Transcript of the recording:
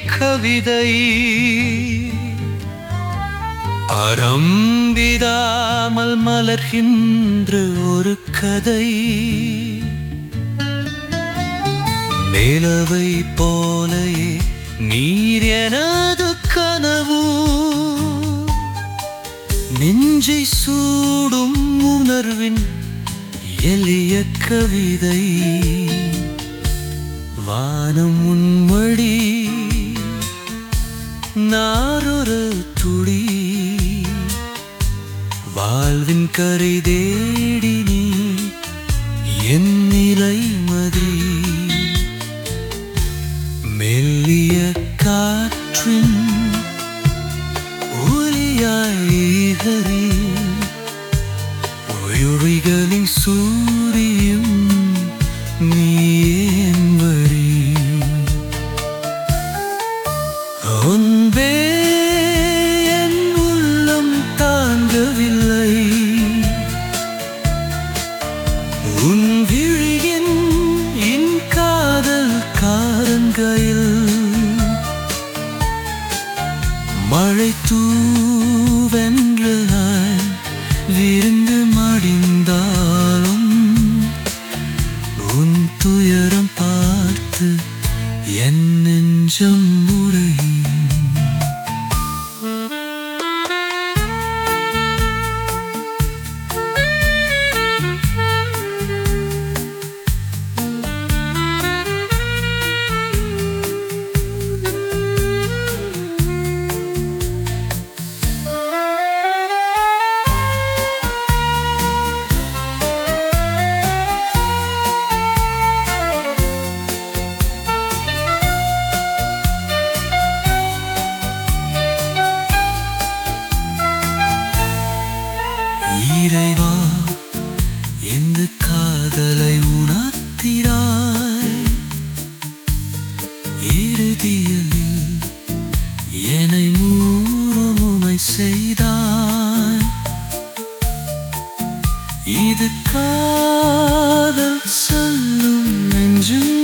கவிதை அறம்பிடாமல் மலர்கின்ற ஒரு கதை நிலவை போலையே நீர் எனது கனவு நெஞ்சை சூடும் உணர்வின் எளிய கவிதை வானம் உன்மடி நாரொரு துளி வாழ்வின் கரை தேடி நீ என் நிலை மதி மெல்லிய காற்றின் ஒலியாயிகரி உயிரிகளின் சூரியம் நீ ஏன் வரி அன்பே என் உள்ளம் தாங்கவில்லை உன் விழியின் என் காதல் காரங்கையில் மழை தூவென்று நான் விருந்து மடிந்தாலும் உன் துயரம் பார்த்து என் நெஞ்சம் உடையும் இறைவா இந்த காதலை உணர்த்தினாய் இறுதியில் என்னை மூறமுமை செய்தாய் இது காதல் சொல்லும் நெஞ்சும்